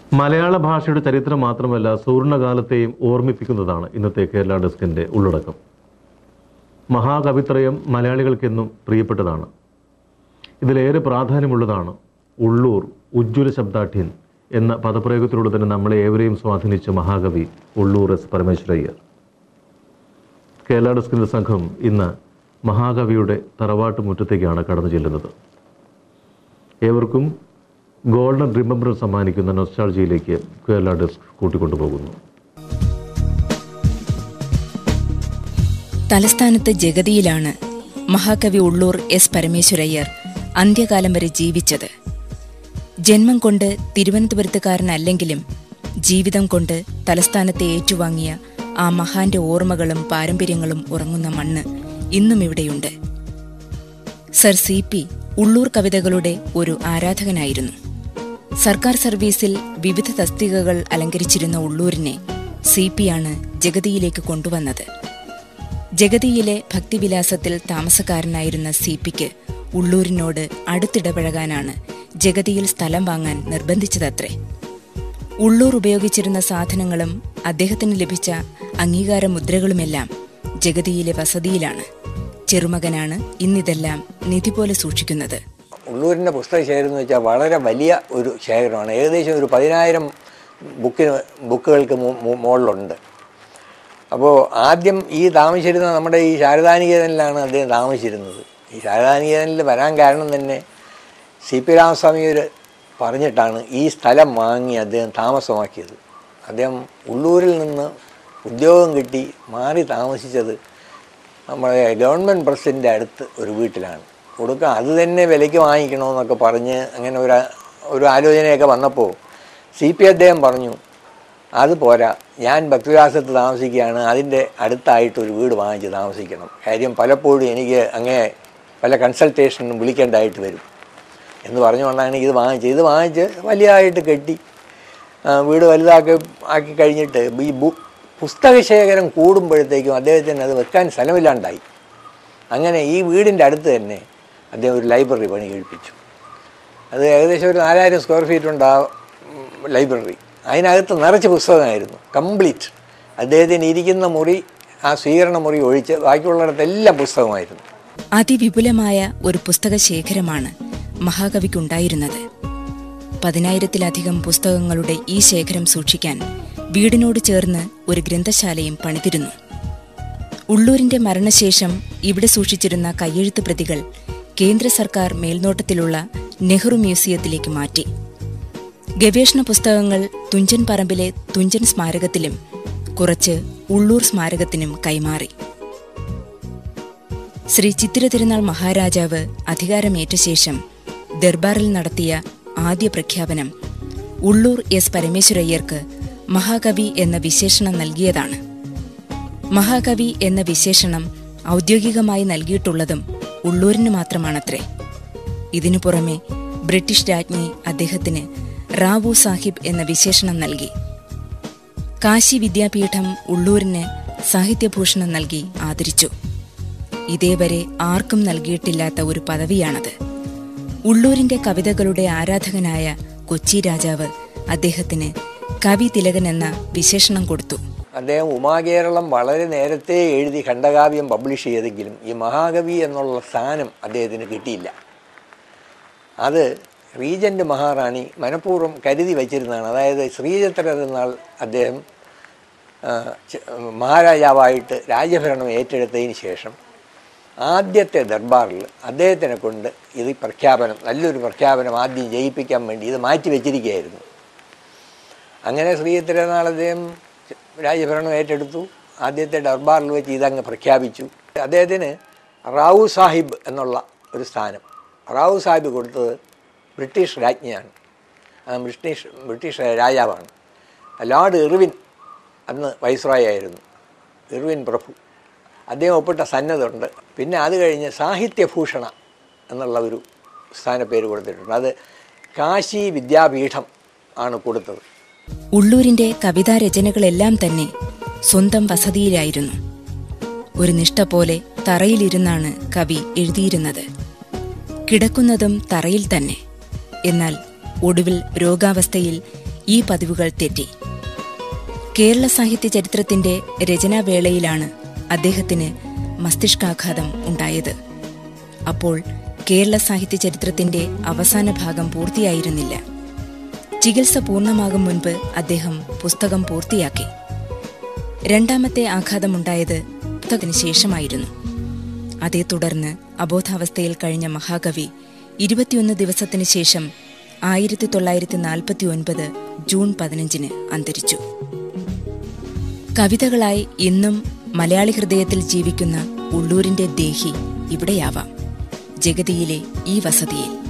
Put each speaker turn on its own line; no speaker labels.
മലയാള ഭാഷയുടെ ചരിത്രം മാത്രമല്ല സുവർണകാലത്തെയും ഓർമ്മിപ്പിക്കുന്നതാണ് ഇന്നത്തെ കേരള ഡെസ്കിൻ്റെ ഉള്ളടക്കം മഹാകവിത്രയം മലയാളികൾക്കെന്നും പ്രിയപ്പെട്ടതാണ് ഇതിലേറെ പ്രാധാന്യമുള്ളതാണ് ഉള്ളൂർ ഉജ്ജ്വല ശബ്ദാഠ്യൻ എന്ന പദപ്രയോഗത്തിലൂടെ തന്നെ നമ്മളെ ഏവരെയും സ്വാധീനിച്ച മഹാകവി ഉള്ളൂർ എസ് പരമേശ്വരയ്യർ കേരള ഡെസ്കിൻ്റെ സംഘം ഇന്ന് മഹാകവിയുടെ തറവാട്ട് മുറ്റത്തേക്കാണ് കടന്നു ചെല്ലുന്നത് ഏവർക്കും ഗോൾഡൻ റിമംബർ സമ്മാനിക്കുന്ന നൊസ്റ്റാൾജിയിലേക്ക് കേരള ഡെസ്ക് കൂട്ടിക്കൊണ്ടുപോകുന്നു
തലസ്ഥാനത്ത് ജഗതിയിലാണ് മഹാകവി ഉള്ളൂർ എസ് പരമേശ്വരയ്യർ അന്ത്യകാലം വരെ ജീവിച്ചത് ജന്മം കൊണ്ട് തിരുവനന്തപുരത്തുകാരനല്ലെങ്കിലും ജീവിതം കൊണ്ട് തലസ്ഥാനത്തെ ഏറ്റുവാങ്ങിയ ആ മഹാന്റെ ഓർമ്മകളും പാരമ്പര്യങ്ങളും ഉറങ്ങുന്ന മണ്ണ് ഇന്നും ഇവിടെയുണ്ട് സർ സി പി ഉള്ളൂർ കവിതകളുടെ ഒരു ആരാധകനായിരുന്നു സർക്കാർ സർവീസിൽ വിവിധ തസ്തികകൾ അലങ്കരിച്ചിരുന്ന ഉള്ളൂരിനെ സി പിയാണ് ജഗതിയിലേക്ക് കൊണ്ടുവന്നത് ജഗതിയിലെ ഭക്തിവിലാസത്തിൽ താമസക്കാരനായിരുന്ന സി പിക്ക് ഉള്ളൂരിനോട് അടുത്തിടപഴകാനാണ് ജഗതിയിൽ സ്ഥലം വാങ്ങാൻ നിർബന്ധിച്ചതത്രേ ഉള്ളൂർ ഉപയോഗിച്ചിരുന്ന സാധനങ്ങളും അദ്ദേഹത്തിന് ലഭിച്ച അംഗീകാര മുദ്രകളുമെല്ലാം ജഗതിയിലെ വസതിയിലാണ് ചെറുമകനാണ് ഇന്നിതെല്ലാം നിധി പോലെ സൂക്ഷിക്കുന്നത്
ഉള്ളൂരിൻ്റെ പുസ്തക ശേഖരം എന്ന് വെച്ചാൽ വളരെ വലിയ ഒരു ശേഖരമാണ് ഏകദേശം ഒരു പതിനായിരം ബുക്കിന് ബുക്കുകൾക്ക് മു- മു- മുകളിലുണ്ട് അപ്പോൾ ആദ്യം ഈ താമസിച്ചിരുന്ന നമ്മുടെ ഈ ശാരദാനികേതനിലാണ് അദ്ദേഹം താമസിച്ചിരുന്നത് ഈ ശാരദാനികേതനിൽ വരാൻ കാരണം തന്നെ സി പി രാമസ്വാമിയർ പറഞ്ഞിട്ടാണ് ഈ സ്ഥലം വാങ്ങി അദ്ദേഹം താമസമാക്കിയത് അദ്ദേഹം ഉള്ളൂരിൽ നിന്ന് ഉദ്യോഗം കിട്ടി മാറി താമസിച്ചത് നമ്മുടെ ഗവൺമെൻറ് പ്രസിഡൻ്റെ അടുത്ത് ഒരു വീട്ടിലാണ് കൊടുക്കുക അത് തന്നെ വിലയ്ക്ക് വാങ്ങിക്കണമെന്നൊക്കെ പറഞ്ഞ് അങ്ങനെ ഒരു ഒരു ആലോചനയൊക്കെ വന്നപ്പോൾ സി പി അദ്ദേഹം പറഞ്ഞു അത് പോരാ ഞാൻ ഭക്തിവിലാസത്ത് താമസിക്കുകയാണ് അതിൻ്റെ അടുത്തായിട്ട് ഒരു വീട് വാങ്ങിച്ച് താമസിക്കണം കാര്യം പലപ്പോഴും എനിക്ക് അങ്ങേ പല കൺസൾട്ടേഷനും വിളിക്കേണ്ടതായിട്ട് വരും എന്ന് പറഞ്ഞുകൊണ്ടാണ് ഇത് വാങ്ങിച്ചത് ഇത് വാങ്ങിച്ച് വലിയതായിട്ട് കെട്ടി ആ, വീട് വലുതാക്കി ആക്കി കഴിഞ്ഞിട്ട് ഈ ബു പുസ്തകശേഖരം കൂടുമ്പോഴത്തേക്കും അദ്ദേഹത്തിന് അത് വെക്കാൻ സ്ഥലമില്ലാണ്ടായി അങ്ങനെ ഈ വീടിൻ്റെ അടുത്ത് തന്നെ അദ്ദേഹം ഒരു ലൈബ്രറി പണി കഴിപ്പിച്ചു അത് ഏകദേശം ഒരു നാലായിരം സ്ക്വയർ ഫീറ്റ് ഉണ്ട് ആ ഉം, ലൈബ്രറി അതിനകത്ത് നിറച്ച് പുസ്തകമായിരുന്നു കംപ്ലീറ്റ് അദ്ദേഹത്തിന് ഇരിക്കുന്ന മുറി ആ സ്വീകരണ മുറി ഒഴിച്ച് ബാക്കിയുള്ളിടത്തെല്ലാം പുസ്തകമായിരുന്നു
അതിവിപുലമായ ഒരു പുസ്തക ശേഖരമാണ് മഹാകവിക്കുണ്ടായിരുന്നത് പതിനായിരത്തിലധികം പുസ്തകങ്ങളുടെ ഈ ശേഖരം സൂക്ഷിക്കാൻ വീടിനോട് ചേർന്ന് ഒരു ഗ്രന്ഥശാലയും പണിതിരുന്നു ഉള്ളൂരിന്റെ മരണശേഷം ഇവിടെ സൂക്ഷിച്ചിരുന്ന കയ്യെഴുത്ത് പ്രതികൾ കേന്ദ്ര സർക്കാർ മേൽനോട്ടത്തിലുള്ള നെഹ്റു മ്യൂസിയത്തിലേക്ക് മാറ്റി ഗവേഷണ പുസ്തകങ്ങൾ തുഞ്ചൻ പറമ്പിലെ തുഞ്ചൻ സ്മാരകത്തിലും കുറച്ച് ഉള്ളൂർ സ്മാരകത്തിനും കൈമാറി ശ്രീ ചിത്തിര തിരുനാൾ മഹാരാജാവ് അധികാരമേറ്റ ശേഷം ദർബാറിൽ നടത്തിയ ആദ്യ പ്രഖ്യാപനം ഉള്ളൂർ എസ് പരമേശ്വരയ്യർക്ക് മഹാകവി എന്ന വിശേഷണം നൽകിയതാണ് മഹാകവി എന്ന വിശേഷണം ഔദ്യോഗികമായി നൽകിയിട്ടുള്ളതും ഉള്ളൂരിന് മാത്രമാണത്രേ ഇതിനു പുറമെ ബ്രിട്ടീഷ് രാജ്ഞി അദ്ദേഹത്തിന് റാവു സാഹിബ് എന്ന വിശേഷണം നൽകി കാശി വിദ്യാപീഠം ഉള്ളൂരിന് സാഹിത്യഭൂഷണം നൽകി ആദരിച്ചു ഇതേവരെ ആർക്കും നൽകിയിട്ടില്ലാത്ത ഒരു പദവിയാണത് ഉള്ളൂരിന്റെ കവിതകളുടെ ആരാധകനായ കൊച്ചി രാജാവ് അദ്ദേഹത്തിന് കവി തിലകൻ എന്ന വിശേഷണം കൊടുത്തു
അദ്ദേഹം ഉമാകേരളം വളരെ നേരത്തെ എഴുതി ഖണ്ഡകാവ്യം പബ്ലിഷ് ചെയ്തെങ്കിലും ഈ മഹാകവി എന്നുള്ള സ്ഥാനം അദ്ദേഹത്തിന് കിട്ടിയില്ല അത് റീജൻ്റ് മഹാറാണി മനഃപൂർവ്വം കരുതി വച്ചിരുന്നതാണ് അതായത് ശ്രീചിത്ര തിരുനാൾ അദ്ദേഹം ആ, ച- മഹാരാജാവായിട്ട് രാജ്യഭരണം ഏറ്റെടുത്തതിന് ശേഷം ആദ്യത്തെ ദർബാറിൽ അദ്ദേഹത്തിനെ കൊണ്ട് ഇത് പ്രഖ്യാപനം നല്ലൊരു പ്രഖ്യാപനം ആദ്യം ജയിപ്പിക്കാൻ വേണ്ടി ഇത് മാറ്റി വെച്ചിരിക്കുകയായിരുന്നു അങ്ങനെ ശ്രീ തിരുനാൾ അദ്ദേഹം രാജ്യഭരണം ഏറ്റെടുത്തു ആദ്യത്തെ ദർബാറിൽ വെച്ച് ഇതങ്ങ് പ്രഖ്യാപിച്ചു അദ്ദേഹത്തിന് റാവു സാഹിബ് എന്നുള്ള ഒരു സ്ഥാനം റാവു സാഹിബ് കൊടുത്തത് ബ്രിട്ടീഷ് രാജ്ഞിയാണ് ആ ബ്രിട്ടീഷ് ബ്രിട്ടീഷ് രാജാവാണ് ലോർഡ് ഇർവിൻ അന്ന് വൈസ്രോയ് ആയിരുന്നു ഇർവിൻ പ്രഭു അദ്ദേഹം ഒപ്പിട്ട സന്നദ്ധുണ്ട് പിന്നെ അത് കഴിഞ്ഞ് സാഹിത്യഭൂഷണ എന്നുള്ള ഒരു സ്ഥാനപ്പേര് കൊടുത്തിട്ടുണ്ട് അത് കാശി വിദ്യാപീഠം ആണ് കൊടുത്തത്
ഉള്ളൂരിന്റെ കവിതാരചനകളെല്ലാം തന്നെ സ്വന്തം വസതിയിലായിരുന്നു ഒരു നിഷ്ഠ പോലെ തറയിലിരുന്നാണ് കവി എഴുതിയിരുന്നത് കിടക്കുന്നതും തറയിൽ തന്നെ എന്നാൽ ഒടുവിൽ രോഗാവസ്ഥയിൽ ഈ പതിവുകൾ തെറ്റി കേരള സാഹിത്യ ചരിത്രത്തിന്റെ രചനാവേളയിലാണ് അദ്ദേഹത്തിന് മസ്തിഷ്കാഘാതം ഉണ്ടായത് അപ്പോൾ കേരള സാഹിത്യ ചരിത്രത്തിന്റെ അവസാന ഭാഗം പൂർത്തിയായിരുന്നില്ല ചികിത്സ പൂർണ്ണമാകും മുൻപ് അദ്ദേഹം പുസ്തകം പൂർത്തിയാക്കി രണ്ടാമത്തെ ആഘാതമുണ്ടായത് പുസ്തകത്തിന് ശേഷമായിരുന്നു അതേ തുടർന്ന് അബോധാവസ്ഥയിൽ കഴിഞ്ഞ മഹാകവി ഇരുപത്തിയൊന്ന് ദിവസത്തിന് ശേഷം ആയിരത്തി തൊള്ളായിരത്തി നാൽപ്പത്തി ഒൻപത് ജൂൺ പതിനഞ്ചിന് അന്തരിച്ചു കവിതകളായി ഇന്നും മലയാളി ഹൃദയത്തിൽ ജീവിക്കുന്ന ഉള്ളൂരിന്റെ ദേഹി ഇവിടെയാവാം ജഗതിയിലെ ഈ വസതിയിൽ